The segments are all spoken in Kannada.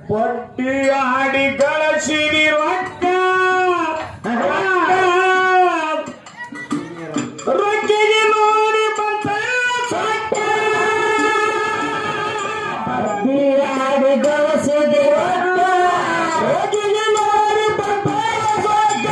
ಪಟ್ಟಿ ಆಡಿ ಗಳಿಸಿರಿ ರೊಕ್ಕ ರೊಕ್ಕ. ರೊಕ್ಕಿಗೆ ನೋಡಿ ಬಂತ ಸೊಕ್ಕ. ಪಟ್ಟಿ ಆಡಿ ಗಳಿಸಿರಿ ರೊಕ್ಕ ರೊಕ್ಕಿಗೆ ನೋಡಿ ಬಂತ ಸೊಕ್ಕ.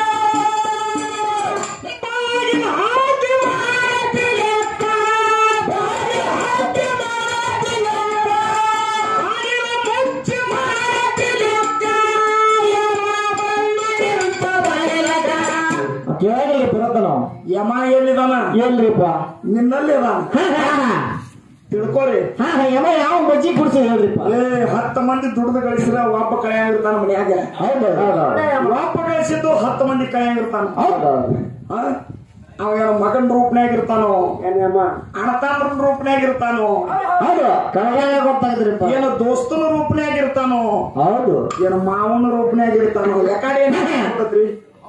ಬಾಗಿನ ಹಾಕಿ ಮಾತಿ ಲೆಕ್ಕ. ಬಾಗಿನ ಹಾಕಿ ಮಾತಿ ಲೆಕ್ಕ. ಬಾಗಿನ ಮುಚ್ಚಿ ಮಾತಿ ಲೆಕ್ಕ. ಯಮ ಬಂದು ನಿಂತ ಬಯಲಗ. ಕೇಳಿ ಬರೋದ ನಾವು ಯಮ ಎಲ್ಲಿದಾನ ಎಲ್ರಿಪ್ಪ ನಿನ್ನಲ್ಲಿ ಅದಾನ ಹಾ, ಹಾ, ಹಾ. ತಿಳ್ಕೊರಿ ಹಾ, ಹಾ, ಯಮ ಯಾವ ಬಜ್ಜಿ ಕುಡ್ಸಿ ಹೇಳ್ರಿಪ್ಪ ಏ ಹತ್ತು ಮಂದಿ ದುಡ್ದು ಗಳಿಸಿರ ಒಬ್ಬ ಕೈಯಾಗಿರ್ತಾನ ಮನ್ಯಾಗ ಹೌದು ಹೌದು ಒಬ್ಬ ಗಳಿಸಿದ್ದು ಹತ್ತು ಮಂದಿ ಕೈಯಾಗಿರ್ತಾನ ಹೌದು ಆ? ಅವ ಏನೋ ಮಗನ್ ರೂಪನ್ಯಾಗ ಇರ್ತಾನೋ ಏನೇಮ್ಮ ಅಣತಾಮ್ರನ್ ರೂಪನ್ಯಾಗ ಇರ್ತಾನೋ ಹೌದು ಕಳಗಾಲ ಗೊತ್ತಾಗದ್ರಿಪ್ಪ ಏನೋ ದೋಸ್ತನ ರೂಪನ್ಯಾಗ ಇರ್ತಾನೋ ಹೌದು ಏನೋ ಮಾವನ ರೂಪನ್ಯಾಗ ಇರ್ತಾನೋ ಯಾಕಡೆ ಏನಾಗ್ತದ್ರಿ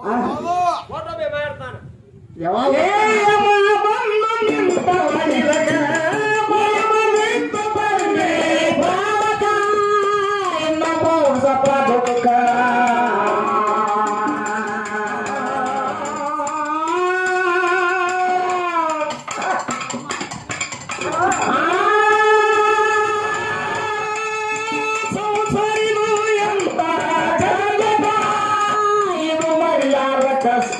ಯಾವಾಗ ಏ ಯಮ ಬಂದು ನಿಂತ ಬಳಿಲಗ, ಮಾವ ನಿಂತ ಬಂದೆ ಭಾವಕ, ಇನ್ನ ಮೋಸ ಬದುಕ. ಸಂಸಾರಿನು ಎಂತ ಜಗದ, ಇದು ಮರ್ಯಾದ ಕಷ್ಟ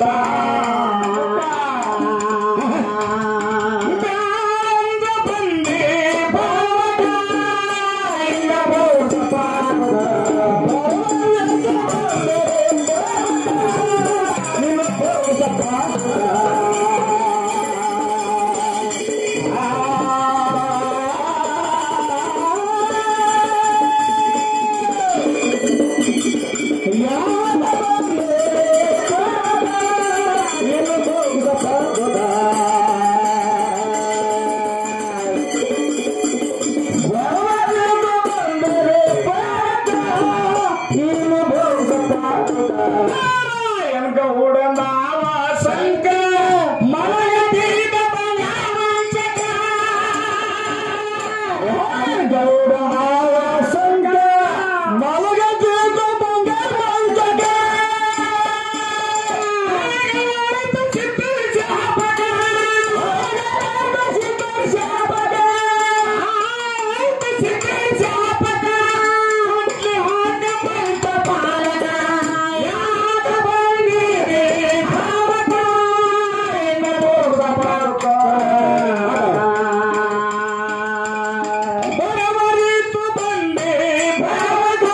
ಬ್ಯಾಂದ ಬಂದೆ ಭಾವಕ, ಇನ್ನ ಮೋಸ ಗೌಡನಾವ ಸಂಕ ಮಲಯ ದೀಪ ಗೌಡನಾವ ಸಂಕ ಮಲಗ ದೀಪ ಬಂಗಾರ ಬರವರಿತು ಬಂದೆ ಭಾವಕ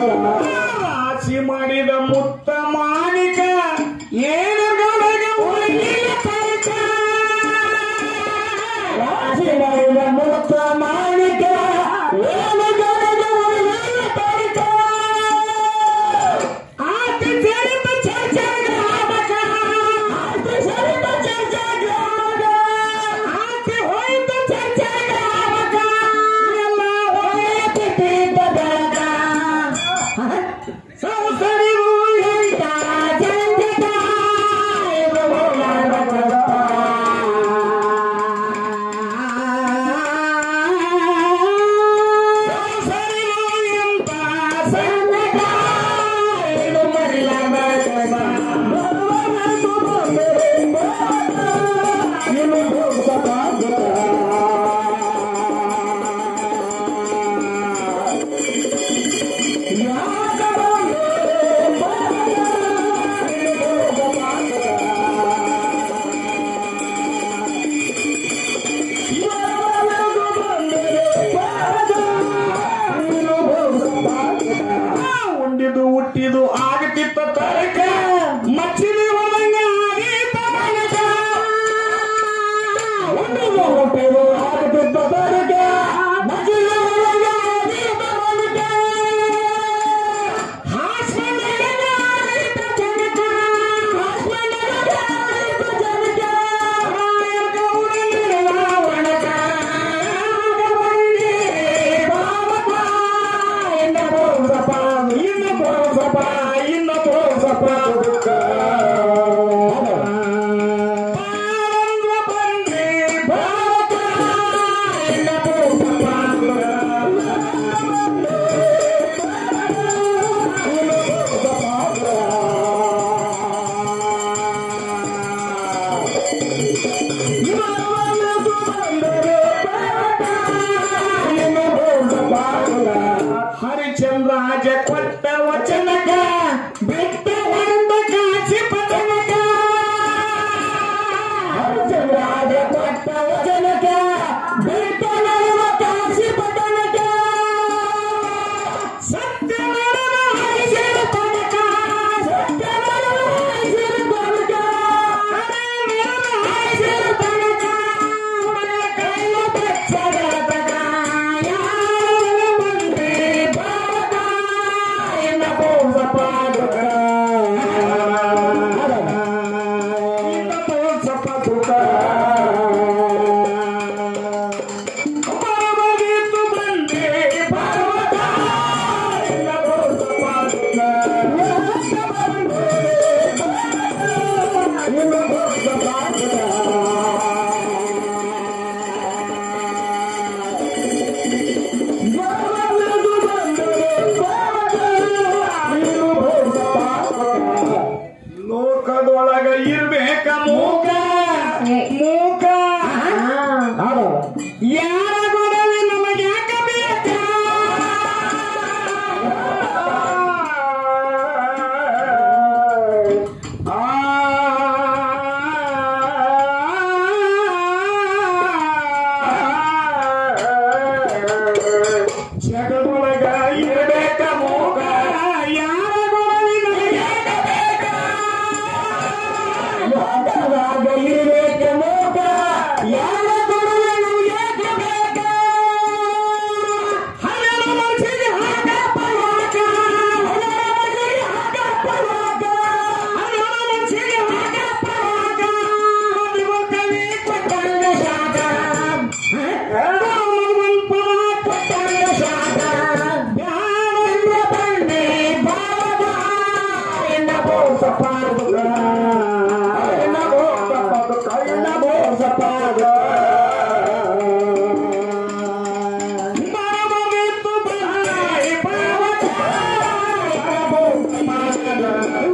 ರಾಶಿ ಮಾಡಿದ ಮುತ್ತ ಮಾಣಿಕ ಏನು ಗಳಿಗೆ ಉಳಿ ಲೋಕದೊಳಗ ಇರ್ಬೇಕ ಮೂಕ ಮೂಕ ಹೌದು ಯಾರ ಗೊಡವೆ ನಮಗೆ ಯಾಕ ಬೇಕ ಜಗದೊಳಗ ಇರ್ಬೇಕ ಮೂಕ ಯಾರ ಗೊಡವೆ ನಮಗೆ ಯಾಕ ಬೇಕ ಲೋಕದಾಗ ಇರ್ಬೇಕ ಮೂಕ ಯಾರ ಗೊಡವೆ ನಮಗೆ ಯಾಕ ಬೇಕ ಹನ್ನೆರಡು ಮನುಷ್ಯರಿಗೆ ಹಾಕ ಪರವಾಕ ಹನ್ನೆರಡು ಮನುಷ್ಯರಿಗೆ ಹಾಕ ಪರವಾಕ ಹನ್ನೆರಡು ಮನುಷ್ಯರಿಗೆ ಹಾಕ ಪರವಾಕ ಹದಿವ ಕವಿ ಕೊಟ್ಟಂಗ ಶಾಖ ರಾಮನ್ ಪದ ಕೊಟ್ಟಂಗ ಶಾಖ ಜ್ಞಾನೇಂದ್ರ ಬಂದೆ ಬಾಬಾ ಎನ್ನ ಬೋಸ ಪಾರ್ವಗ ಎನ್ನ ಬೋಸ ಪಾರ್ವಗ ಎನ್ನ ಬೋಸ ಪಾರ್ವಗ ಬಾಬಾವಿತ್ತು ಬಹಾಯಿ ಪಾವಕ ಬೋಸ ಪಾರ್ವಗ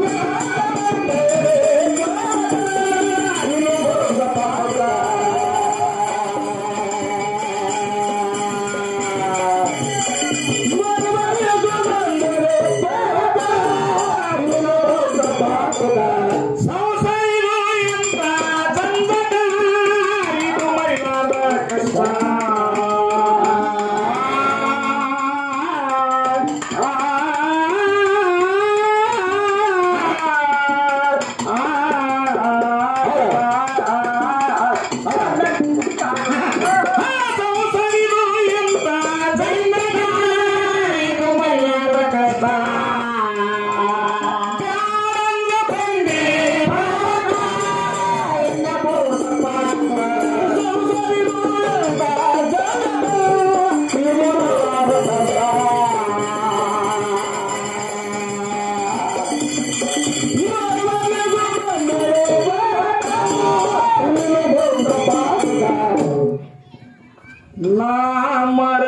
ಎನ್ನ ಬೋಸ ಪಾರ್ವಗ ನಾ ಮರ